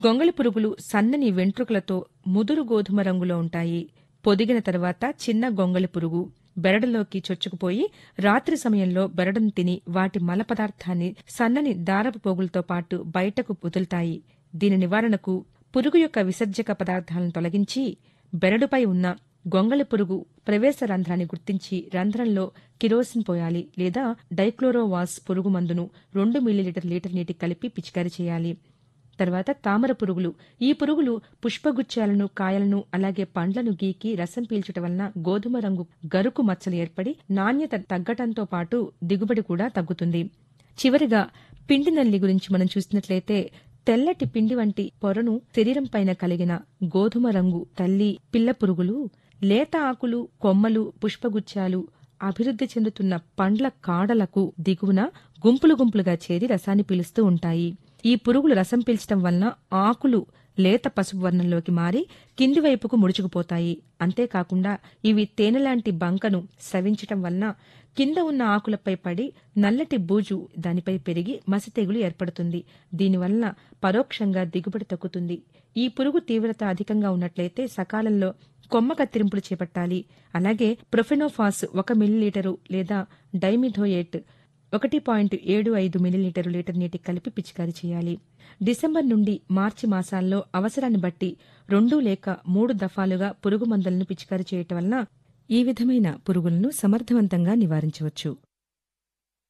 గొంగళి పురుగులు సన్నని వెంట్రుకలతో ముదురు గోధుమ రంగులో ఉంటాయి పొదిగిన తర్వాత చిన్న గొంగళి పురుగు బెరడులోకి చొచ్చుకుపోయి రాత్రి సమయంలో బెరడును తిని వాటి మల పదార్థాన్ని సన్నని దారపు పోగులతో పాటు బయటకు వదులుతాయి దీని నివారణకు పురుగు యొక్క విసర్జక పదార్థాలను తొలగించి బెరడుపై ఉన్న గొంగళి పురుగు ప్రవేశ రంధ్రాన్ని గుర్తించి రంధ్రంలో కిరోసిన్ పోయాలి లేదా డైక్లోరోవాస్ పురుగు మందును రెండు మిల్లీలీటర్ లీటర్ నీటికి కలిపి పిచికారీ చేయాలి తర్వాత తామర పురుగులు ఈ పురుగులు పుష్పగుచ్చాలను కాయలను అలాగే పండ్లను గీకి రసం పీల్చటం వలన గోధుమ రంగు గరుకు మచ్చలు ఏర్పడి నాణ్యత తగ్గటంతో పాటు దిగుబడి కూడా తగ్గుతుంది చివరిగా పిండి నల్లి గురించి మనం చూసినట్లయితే తెల్లటి పిండి వంటి పొరను శరీరం పైన కలిగిన గోధుమ రంగు తల్లి పిల్ల పురుగులు లేత ఆకులు కొమ్మలు పుష్పగుచ్చాలు అభివృద్ధి చెందుతున్న పండ్ల కాడలకు దిగువన గుంపులు గుంపులుగా చేరి రసాన్ని పీలుస్తూ ఉంటాయి ఈ పురుగులు రసం పీల్చడం వలన ఆకులు లేత పసుపు వర్ణంలోకి మారి కింది వైపుకు ముడుచుకుపోతాయి అంతేకాకుండా ఇవి తేనెలాంటి బంకను స్రవించటం వలన కింద ఉన్న ఆకులపై పడి నల్లటి బూజు దానిపై పెరిగి మసి తెగులు ఏర్పడుతుంది దీనివల్ల పరోక్షంగా దిగుబడి తగ్గుతుంది ఈ పురుగు తీవ్రత అధికంగా ఉన్నట్లయితే సకాలంలో కొమ్మ కత్తిరింపులు చేపట్టాలి అలాగే ప్రొఫెనోఫాస్ ఒక మిల్లీలీటరు లేదా డైమిథోయేట్ ఒకటి పాయింట్ ఏడు ఐదు మిల్లీలీటరు లీటర్ నీటికి కలిపి పిచికారీ చేయాలి డిసెంబర్ నుండి మార్చి మాసాల్లో అవసరాన్ని బట్టి రెండు లేక మూడు దఫాలుగా పురుగు మందులను పిచికారీ చేయటం వలన ఈ విధమైన పురుగులను సమర్థవంతంగా నివారించవచ్చు